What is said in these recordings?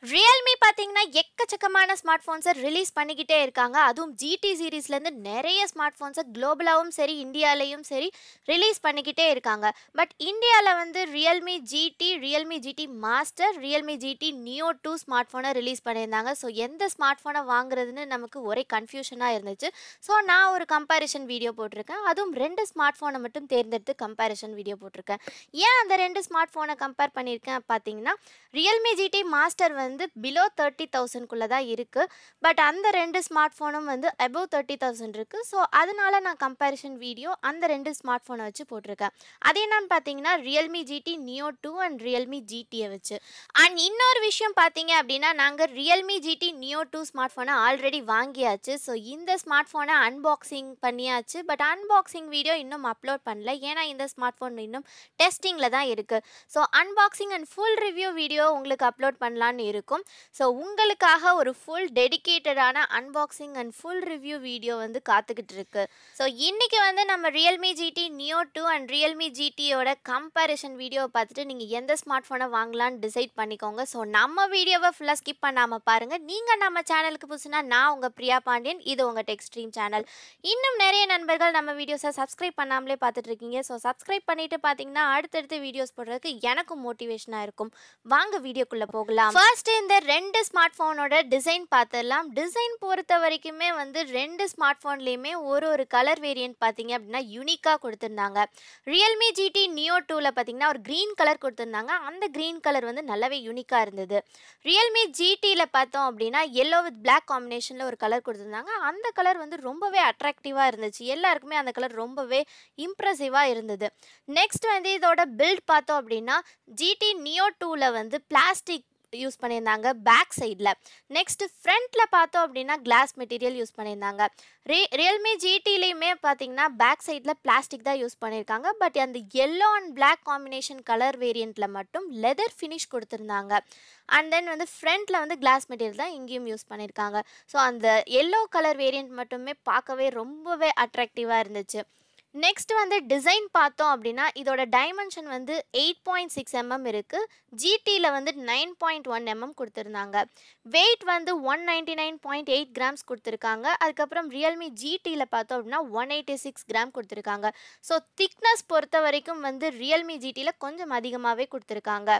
Realme பார்த்தீங்கன்னா எக்கச்சக்கமான smart ஃபோன்ஸை release பண்ணிக்கிட்டே இருக்காங்க அதுவும் ஜிடி சீரீஸ்லேருந்து நிறைய ஸ்மார்ட் ஃபோன்ஸை குளோபலாகவும் சரி இந்தியாலையும் சரி ரிலீஸ் பண்ணிக்கிட்டே இருக்காங்க பட் இந்தியாவில் வந்து Realme GT Realme GT master Realme GT Neo two smart ஃபோனை ரிலீஸ் பண்ணியிருந்தாங்க ஸோ எந்த ஸ்மார்ட் ஃபோனை வாங்குறதுன்னு நமக்கு ஒரே கன்ஃபியூஷனாக இருந்துச்சு ஸோ நான் ஒரு கம்பேரிஷன் வீடியோ போட்டிருக்கேன் அதுவும் ரெண்டு ஸ்மார்ட் ஃபோனை மட்டும் தேர்ந்தெடுத்து கம்பேரிஷன் வீடியோ போட்டிருக்கேன் ஏன் அந்த ரெண்டு ஸ்மார்ட் ஃபோனை கம்பேர் பண்ணியிருக்கேன் பார்த்தீங்கன்னா ரியல்மி ஜிடி மாஸ்டர் வந்து பிலோ தேர்ட்டி தௌசண்ட்குள்ளே தான் இருக்குது பட் அந்த ரெண்டு ஸ்மார்ட் ஃபோனும் வந்து அபவ் தேர்ட்டி தௌசண்ட் இருக்குது ஸோ அதனால நான் கம்பேரிஷன் வீடியோ அந்த ரெண்டு ஸ்மார்ட் ஃபோனை வச்சு போட்டிருக்கேன் அது என்னன்னு பார்த்தீங்கன்னா Realme GT Neo two and Realme ஜிடியை வச்சு அண்ட் இன்னொரு விஷயம் பார்த்தீங்க அப்படின்னா நாங்கள் Realme GT Neo two smart ஃபோனை ஆல்ரெடி வாங்கியாச்சு ஸோ இந்த ஸ்மார்ட் ஃபோனை அன்பாக்சிங் பண்ணியாச்சு பட் அன்பாக்சிங் வீடியோ இன்னும் அப்லோட் பண்ணல ஏன்னா இந்த ஸ்மார்ட் ஃபோன் இன்னும் டெஸ்டிங்கில் தான் இருக்குது so unboxing and full review video உங்களுக்கு அப்லோட் பண்ணலான்னு இருக்கும் ஸோ உங்களுக்காக ஒரு ஃபுல் டெடிகேட்டடான unboxing and full review video வந்து காத்துக்கிட்டு இருக்கு ஸோ இன்னைக்கு வந்து நம்ம Realme GT Neo two and Realme ஜிடியோட கம்பேரிஷன் வீடியோவை பார்த்துட்டு நீங்கள் எந்த ஸ்மார்ட் ஃபோனை வாங்கலான்னு டிசைட் பண்ணிக்கோங்க ஸோ நம்ம வீடியோவை ஃபுல்லாக ஸ்கிப் பண்ணாமல் பாருங்கள் நீங்கள் நம்ம சேனலுக்கு புதுசுனா நான் உங்கள் பிரியா பாண்டியன் இது உங்கள் டெக்ஸ்ட்ரீம் சேனல் இன்னும் நிறைய நண்பர்கள் நம்ம வீடியோஸை சப்ஸ்கிரைப் பண்ணாமலே பார்த்துட்டு இருக்கீங்க ஸோ சப்ஸ்கிரைப் பண்ணிட்டு பார்த்தீங்கன்னா அடுத்தடுத்து வீடியோஸ் போடுறதுக்கு எனக்கும் மோட்டிவேஷனாக இருக்கும் வாங்க வீடியோக்குள்ளே போகலாம் ஃபர்ஸ்ட் இந்த ரெண்டு ஸ்மார்ட் ஃபோனோட டிசைன் பார்த்துடலாம் டிசைன் பொறுத்த வரைக்குமே வந்து ரெண்டு ஸ்மார்ட் ஃபோன்லேயுமே ஒரு ஒரு கலர் வேரியன்ட் பார்த்தீங்க அப்படின்னா யூனிக்காக கொடுத்துருந்தாங்க ரியல்மி ஜிடி நியோ டூவில் பார்த்தீங்கன்னா ஒரு க்ரீன் கலர் கொடுத்துருந்தாங்க அந்த க்ரீன் கலர் வந்து நல்லாவே யூனிக்காக இருந்தது ரியல்மி ஜிடியில் பார்த்தோம் அப்படின்னா எல்லோ வித் பிளாக் காம்பினேஷனில் ஒரு கலர் கொடுத்துருந்தாங்க அந்த கலர் வந்து ரொம்பவே அட்ராக்டிவாக இருந்துச்சு எல்லாருக்குமே அந்த கலர் ரொம்பவே இம்ப்ரெசிவாக இருந்தது நெக்ஸ்ட் வந்து இதோட பில்ட் பார்த்தோம் அப்படின்னா ஜிடி நியோ டூவில் வந்து பிளாஸ்டிக் யூஸ் பண்ணியிருந்தாங்க பேக் சைடில் நெக்ஸ்ட் ஃப்ரண்ட்டில் பார்த்தோம் அப்படின்னா கிளாஸ் மெட்டீரியல் யூஸ் பண்ணியிருந்தாங்க ரே ரியல்மி ஜிடிலையுமே பார்த்தீங்கன்னா பேக் சைடில் பிளாஸ்டிக் தான் யூஸ் பண்ணியிருக்காங்க பட் அந்த yellow and black combination colour வேரியண்ட்டில் மட்டும் லெதர் ஃபினிஷ் கொடுத்துருந்தாங்க அண்ட் தென் வந்து ஃப்ரண்ட்டில் வந்து கிளாஸ் மெட்டீரியல் தான் இங்கேயும் யூஸ் பண்ணியிருக்காங்க ஸோ அந்த எல்லோ கலர் வேரியண்ட் மட்டுமே பார்க்கவே ரொம்பவே அட்ராக்டிவாக இருந்துச்சு நெக்ஸ்ட் வந்து டிசைன் பார்த்தோம் அப்படின்னா இதோட டைமென்ஷன் வந்து எயிட் பாயிண்ட் சிக்ஸ் எம்எம் இருக்குது ஜிடியில் வந்து நைன் பாயிண்ட் ஒன் எம்எம் கொடுத்துருந்தாங்க வெயிட் வந்து one ninety nine point eight grams கொடுத்துருக்காங்க அதுக்கப்புறம் ரியல்மி ஜிடியில் பார்த்தோம் அப்படின்னா ஒன் எயிட்டி சிக்ஸ் கிராம் கொடுத்துருக்காங்க ஸோ திக்னஸ் பொறுத்த வரைக்கும் வந்து ரியல்மி ஜிடியில் கொஞ்சம் அதிகமாகவே கொடுத்துருக்காங்க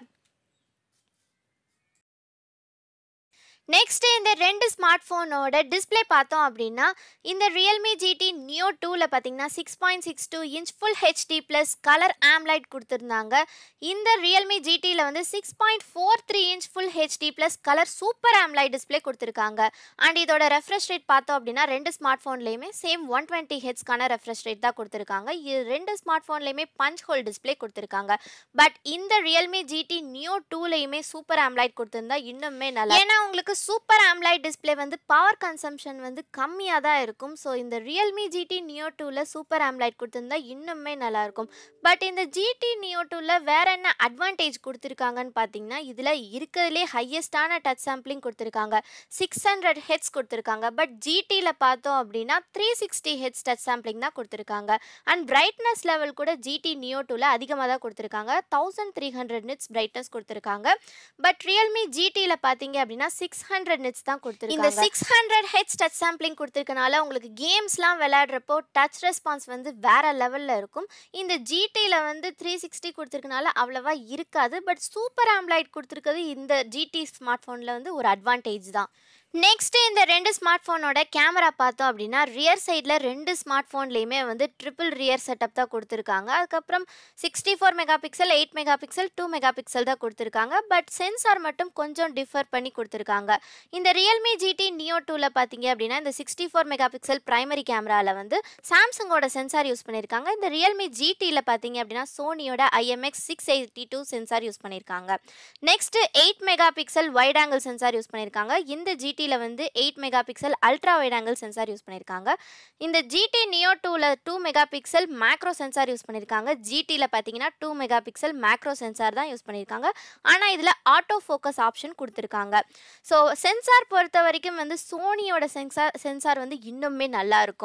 நெக்ஸ்ட் இந்த ரெண்டு ஸ்மார்ட் ஃபோனோட டிஸ்பிளே பார்த்தோம் அப்படின்னா இந்த ரியல்மி ஜிடி நியோ டூவில் பார்த்தீங்கன்னா six point six two inch full HD plus colour AMOLED கொடுத்துருந்தாங்க இந்த ரியல்மி ஜிடியில் வந்து six point four three inch full HD plus colour super AMOLED display கொடுத்துருக்காங்க அண்ட் இதோட ரெஃப்ரெஷ் ரேட் பார்த்தோம் அப்படின்னா ரெண்டு ஸ்மார்ட் ஃபோன்லேயுமே சேம் ஒன் டுவெண்ட்டி ஹெச்க்கான ரெஃப்ரெஷ் ரேட் தான் கொடுத்துருக்காங்க இது ரெண்டு ஸ்மார்ட் ஃபோன்லேயுமே பஞ்ச் ஹோல் டிஸ்பிளே கொடுத்துருக்காங்க பட் இந்த ரியல்மி ஜிடி நியோ டூலையுமே சூப்பர் ஆம்லைட் கொடுத்துருந்தா இன்னுமே நல்லா ஏன்னா உங்களுக்கு சூப்பர் ஆம்லைட் டிஸ்பிளே வந்து பவர் கன்சம்ஷன் வந்து கம்மியாக தான் இருக்கும் ஸோ இந்த ரியல்மி ஜிடி நியோ டூவில் சூப்பர் ஆம்லைட் கொடுத்துருந்தா இன்னுமே நல்லாயிருக்கும் பட் இந்த ஜிடி நியோ டூவில் வேற என்ன அட்வான்டேஜ் கொடுத்துருக்காங்கன்னு பார்த்தீங்கன்னா இதில் இருக்கிறதுலே ஹையஸ்டான டச் சாம்பிளிங் கொடுத்துருக்காங்க சிக்ஸ் ஹண்ட்ரட் ஹெட்ஸ் கொடுத்துருக்காங்க பட் ஜிடியில் பார்த்தோம் அப்படின்னா three sixty hertz touch sampling தான் கொடுத்துருக்காங்க அண்ட் பிரைட்னஸ் லெவல் கூட ஜிடி நியோ டூவில் அதிகமாக தான் கொடுத்துருக்காங்க thousand three hundred nits brightness கொடுத்துருக்காங்க பட் ரியல்மி ஜிடியில் பார்த்தீங்க அப்படின்னா சிக்ஸ் ஹண்ட்ரட் நிட்ஸ் தான் கொடுத்துருக்காங்க இந்த six hundred hertz touch sampling கொடுத்துருக்கனால உங்களுக்கு கேம்ஸ்லாம் விளையாடுறப்போ டச் ரெஸ்பான்ஸ் வந்து வேற லெவலில் இருக்கும் இந்த ஜிடியில் வந்து த்ரீ சிக்ஸ்டி கொடுத்துருக்கனால அவ்வளோவா இருக்காது பட் சூப்பர் ஆம்லைட் கொடுத்துருக்கிறது இந்த ஜிடி ஸ்மார்ட் ஃபோனில் வந்து ஒரு அட்வான்டேஜ் தான் நெக்ஸ்ட் இந்த ரெண்டு ஸ்மார்ட் ஃபோனோட கேமரா பார்த்தோம் அப்படின்னா ரியர் சைடில் ரெண்டு ஸ்மார்ட் ஃபோன்லேயுமே வந்து ட்ரிபிள் ரியர் செட்டப் தான் கொடுத்துருக்காங்க அதுக்கப்புறம் sixty four mega pixel eight mega pixel two mega pixel தான் கொடுத்துருக்காங்க பட் சென்சார் மட்டும் கொஞ்சம் டிஃபர் பண்ணி கொடுத்துருக்காங்க இந்த ரியல்மி ஜிடி நியோ டூவில் பார்த்தீங்க அப்படின்னா இந்த sixty four mega pixel primary கேமராவில் வந்து சாம்சங்கோட சென்சார் யூஸ் பண்ணியிருக்காங்க இந்த ரியல்மி ஜிடியில் பார்த்தீங்க அப்படின்னா சோனியோட IMX six eighty two sensor use பண்ணியிருக்காங்க next eight mega pixel wide angle sensor use பண்ணியிருக்காங்க இந்த ஜிடி ஜிடியில் வந்து eight mega pixel ultra wide angle sensor use பண்ணியிருக்காங்க இந்த ஜிடி நியோ டூவில் two mega pixel macro sensor use பண்ணியிருக்காங்க ஜிடியில் பார்த்தீங்கன்னா two mega pixel macro sensor தான் யூஸ் பண்ணியிருக்காங்க ஆனால் இதில் ஆட்டோ ஃபோக்கஸ் ஆப்ஷன் கொடுத்துருக்காங்க ஸோ சென்சார் பொறுத்த வரைக்கும் வந்து சோனியோட சென்சார் சென்சார் வந்து இன்னுமே நல்லா இருக்கும்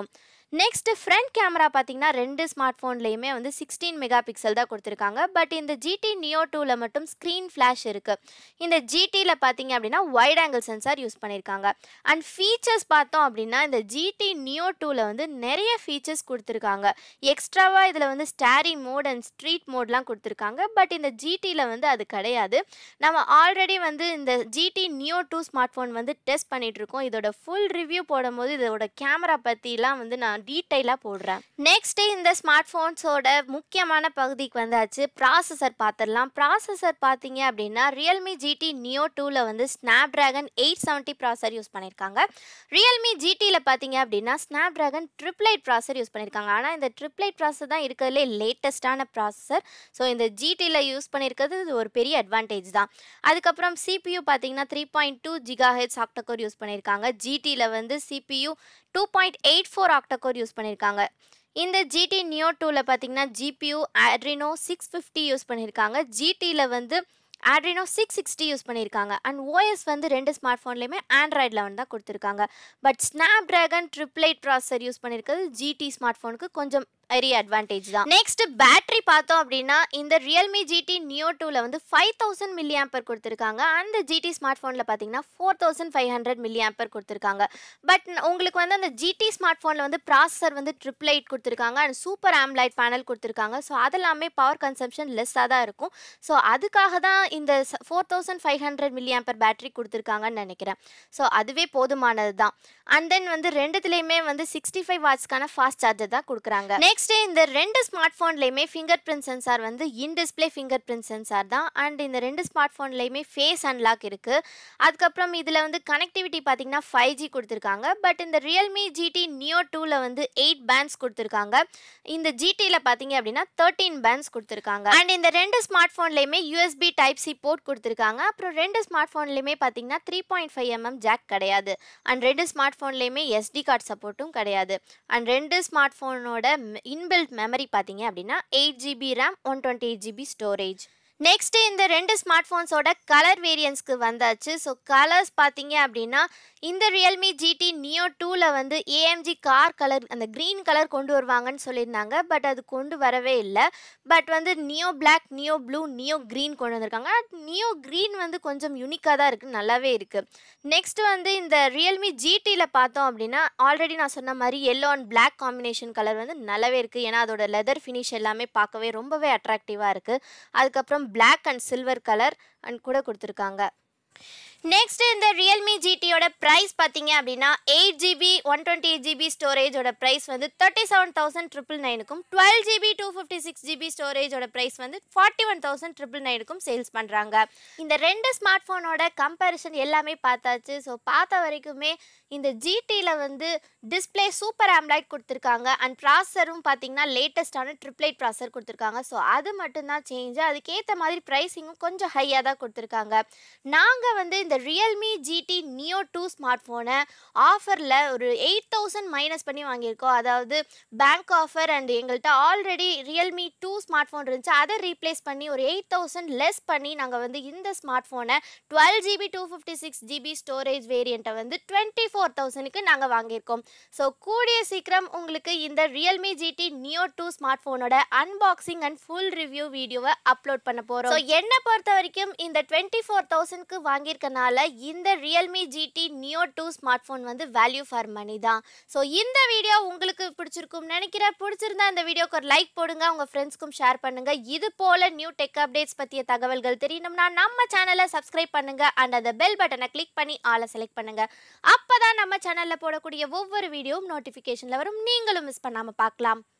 நெக்ஸ்ட் ஃப்ரண்ட் கேமரா பார்த்தீங்கன்னா ரெண்டு ஸ்மார்ட் ஃபோன்லேயுமே வந்து சிக்ஸ்டீன் மெகா பிக்சல் தான் கொடுத்துருக்காங்க பட் இந்த ஜிடி நியோ டூவில் மட்டும் ஸ்க்ரீன் ஃப்ளாஷ் இருக்குது இந்த ஜிடியில் பார்த்தீங்க அப்படின்னா வைட் ஆங்கிள் சென்சார் யூஸ் பண்ணியிருக்காங்க அண்ட் ஃபீச்சர்ஸ் பார்த்தோம் அப்படின்னா இந்த ஜிடி நியோ டூவில் வந்து நிறைய ஃபீச்சர்ஸ் கொடுத்துருக்காங்க எக்ஸ்ட்ராவாக இதில் வந்து ஸ்டாரி மோட் அண்ட் ஸ்ட்ரீட் மோட்லாம் கொடுத்துருக்காங்க பட் இந்த ஜிடியில் வந்து அது கிடையாது நம்ம ஆல்ரெடி வந்து இந்த GT Neo two smart phone வந்து டெஸ்ட் பண்ணிட்டு இருக்கோம் இதோட ஃபுல் ரிவ்யூ போடும்போது இதோட கேமரா பற்றிலாம் வந்து நான் டீட்டெயிலாக போடுறேன் நெக்ஸ்ட்டு இந்த ஸ்மார்ட் ஃபோன்ஸோட முக்கியமான பகுதிக்கு வந்தாச்சு ப்ராசஸர் பார்த்துடலாம் ப்ராசஸர் பார்த்தீங்க அப்படின்னா ரியல்மி ஜிடி நியோ டூவில் வந்து Snapdragon eight seventy processor use பண்ணியிருக்காங்க ரியல்மி ஜிடியில் பார்த்தீங்க அப்படின்னா ஸ்னாப் ட்ராகன் ட்ரிப்ளைட் ப்ராசர் யூஸ் பண்ணியிருக்காங்க ஆனால் இந்த ட்ரிப்ளைட் ப்ராசர் தான் இருக்கிறதுலே லேட்டஸ்ட்டான ப்ராசஸர் ஸோ இந்த ஜிடியில் யூஸ் பண்ணியிருக்கிறது இது ஒரு பெரிய அட்வான்டேஜ் தான் அதுக்கப்புறம் சிபியூ பார்த்தீங்கன்னா three point two giga H octacore use பண்ணியிருக்காங்க ஜிடியில் வந்து CPU two point eight four octacore use பண்ணியிருக்காங்க இந்த ஜிடி நியோ டூவில் பார்த்தீங்கன்னா GPU Adreno six fifty use பண்ணியிருக்காங்க ஜிடியில் வந்து ஆட்ரினோ சிக்ஸ் சிக்ஸ்டி யூஸ் பண்ணியிருக்காங்க அண்ட் ஓஎஸ் வந்து ரெண்டு ஸ்மார்ட் ஃபோன்லேயுமே ஆண்ட்ராய்ட் லெவன் தான் கொடுத்துருக்காங்க பட் ஸ்னாப் ட்ராகன் ட்ரிப்ளைட் ப்ராசர் யூஸ் பண்ணியிருக்கிறது ஜிடி ஸ்மார்ட் ஃபோனுக்கு கொஞ்சம் பெரிய அட்வான்டேஜ் தான் நெக்ஸ்ட் பேட்டரி பார்த்தோம் அப்படின்னா இந்த ரியல்மி ஜிடி நியோ டூவில் வந்து ஃபைவ் தௌசண்ட் மில்லி ஆம்பர் கொடுத்துருக்காங்க அந்த ஜிடி ஸ்மார்ட் ஃபோனில் பார்த்தீங்கன்னா four thousand five hundred milli ampere கொடுத்துருக்காங்க பட் உங்களுக்கு வந்து அந்த ஜிடி ஸ்மார்ட் ஃபோனில் வந்து ப்ராசஸர் வந்து ட்ரிபிள் எயிட் கொடுத்துருக்காங்க அண்ட் சூப்பர் ஆம்லைட் பேனல் கொடுத்துருக்காங்க ஸோ அதெல்லாமே பவர் கன்சம்ஷன் லெஸ்ஸாக தான் இருக்கும் ஸோ அதுக்காக தான் இந்த four thousand five hundred milli ampere battery கொடுத்துருக்காங்கன்னு நினைக்கிறேன் ஸோ அதுவே போதுமானது தான் அண்ட் தென் வந்து ரெண்டுத்துலேயுமே வந்து சிக்ஸ்டி ஃபைவ் வாட்ஸ்க்கான ஃபாஸ்ட் சார்ஜர் தான் கொடுக்குறாங்க நெக்ஸ்ட் இந்த ரெண்டு ஸ்மார்ட் ஃபோன்லேயுமே ஃபிங்கர் பிரிண்ட் சென்சார் வந்து in display fingerprint sensor தான் அண்ட் இந்த ரெண்டு ஸ்மார்ட் ஃபோன்லேயுமே ஃபேஸ் அன்லாக் இருக்குது அதுக்கப்புறம் இதில் வந்து கனெக்டிவிட்டி பார்த்தீங்கன்னா ஃபைவ் ஜி கொடுத்துருக்காங்க பட் இந்த ரியல்மி ஜிடி நியோ டூவில் வந்து எயிட் பேண்ட்ஸ் கொடுத்துருக்காங்க இந்த ஜிடியில் பார்த்தீங்க அப்படின்னா தேர்ட்டீன் பேண்ட்ஸ் கொடுத்துருக்காங்க அண்ட் இந்த ரெண்டு ஸ்மார்ட் ஃபோன்லேயுமே யூஎஸ்பி டைப் சி போர்ட் கொடுத்துருக்காங்க அப்புறம் ரெண்டு ஸ்மார்ட் ஃபோன்லேயுமே பார்த்தீங்கன்னா three point five mm jack கிடையாது அண்ட் ரெண்டு ஸ்மார்ட் ஃபோன்லேயுமே எஸ்டி கார்டு சப்போர்ட்டும் கிடையாது அண்ட் ரெண்டு ஸ்மார்ட் ஃபோனோட இன்பில்ட் மெமரி பார்த்தீங்க அப்படின்னா eight GB RAM one twenty eight GB storage next இந்த ரெண்டு ஸ்மார்ட் ஃபோன்ஸோட கலர் வேரியன்ஸ்க்கு வந்தாச்சு ஸோ கலர்ஸ் பார்த்தீங்க அப்படின்னா இந்த ரியல்மி ஜிடி நியோ டூவில் வந்து ஏஎம்ஜி கார் கலர் அந்த க்ரீன் கலர் கொண்டு வருவாங்கன்னு சொல்லியிருந்தாங்க பட் அது கொண்டு வரவே இல்லை பட் வந்து Neo black Neo blue Neo green கொண்டு வந்திருக்காங்க நியோ க்ரீன் வந்து கொஞ்சம் யூனிக்காக தான் இருக்குது நல்லாவே இருக்குது நெக்ஸ்ட் வந்து இந்த ரியல்மி ஜிடியில் பார்த்தோம் அப்படின்னா ஆல்ரெடி நான் சொன்ன மாதிரி yellow and black combination colour வந்து நல்லாவே இருக்குது ஏன்னா அதோட லெதர் ஃபினிஷ் எல்லாமே பார்க்கவே ரொம்பவே அட்ராக்டிவாக இருக்குது அதுக்கப்புறம் black and silver colour and கூட கொடுத்துருக்காங்க நெக்ஸ்ட் இந்த ரியல்மி ஜிடியோட ப்ரைஸ் பார்த்தீங்க அப்படின்னா eight GB one twenty eight GB ஸ்டோரேஜோட ப்ரைஸ் வந்து தேர்ட்டி செவன் தௌசண்ட் ட்ரிபிள் நைனுக்கும் twelve GB two fifty six GB ஸ்டோரேஜோட ப்ரைஸ் வந்து ஃபார்ட்டி ஒன் தௌசண்ட் ட்ரிபிள் நைனுக்கும் சேல்ஸ் பண்ணுறாங்க இந்த ரெண்டு ஸ்மார்ட் ஃபோனோட கம்பேரிசன் எல்லாமே பார்த்தாச்சு ஸோ பார்த்த வரைக்குமே இந்த ஜிடியில் வந்து டிஸ்பிளே சூப்பர் ஆம்லைட் கொடுத்துருக்காங்க அண்ட் ப்ராசரும் பார்த்தீங்கன்னா லேட்டஸ்டான ட்ரிப்ளைட் ப்ராசர் கொடுத்துருக்காங்க ஸோ அது மட்டும்தான் சேஞ்சு அதுக்கேற்ற மாதிரி ப்ரைஸிங்கும் கொஞ்சம் ஹையாக தான் கொடுத்துருக்காங்க நாங்கள் வந்து இந்த Realme GT Neo two smart ஃபோனை ஆஃபரில் ஒரு எயிட் தௌசண்ட் மைனஸ் பண்ணி வாங்கியிருக்கோம் அதாவது பேங்க் ஆஃபர் அண்ட் எங்கள்கிட்ட already Realme two smart phone இருந்துச்சு அதை ரீப்ளேஸ் பண்ணி ஒரு எயிட் தௌசண்ட் லெஸ் பண்ணி நாங்கள் வந்து இந்த ஸ்மார்ட் ஃபோனை twelve GB two fifty six GB storage வேரியண்ட்டை வந்து டுவெண்ட்டி ஃபோர் தௌசண்ட்க்கு நாங்கள் வாங்கியிருக்கோம் ஸோ கூடிய சீக்கிரம் உங்களுக்கு இந்த Realme GT Neo two smart ஃபோனோட அன்பாக்சிங் அண்ட் ஃபுல் ரிவ்யூ வீடியோவை அப்லோட் பண்ண போகிறோம் ஸோ என்னை பொறுத்த வரைக்கும் இந்த டுவெண்ட்டி ஃபோர் தௌசண்ட்க்கு வாங்கியிருக்கனால இந்த Realme GT Neo two smart phone வந்து வேல்யூ ஃபார் மணி தான் ஸோ இந்த வீடியோ உங்களுக்கு பிடிச்சிருக்கும் நினைக்கிறேன் பிடிச்சிருந்தா இந்த வீடியோக்கு ஒரு லைக் போடுங்க உங்கள் ஃப்ரெண்ட்ஸ்க்கும் ஷேர் பண்ணுங்க இது போல நியூ டெக் அப்டேட்ஸ் பற்றிய தகவல்கள் தெரியணும்னா நம்ம சேனலை சப்ஸ்கிரைப் பண்ணுங்க அண்ட் அந்த பெல் பட்டனை கிளிக் பண்ணி ஆளை செலக்ட் பண்ணுங்க அப்பதான் நம்ம சேனல்ல போடக்கூடிய ஒவ்வொரு வீடியோவும் நோட்டிஃபிகேஷன்ல வரும் நீங்களும் மிஸ் பண்ணாம பார்க்கலாம்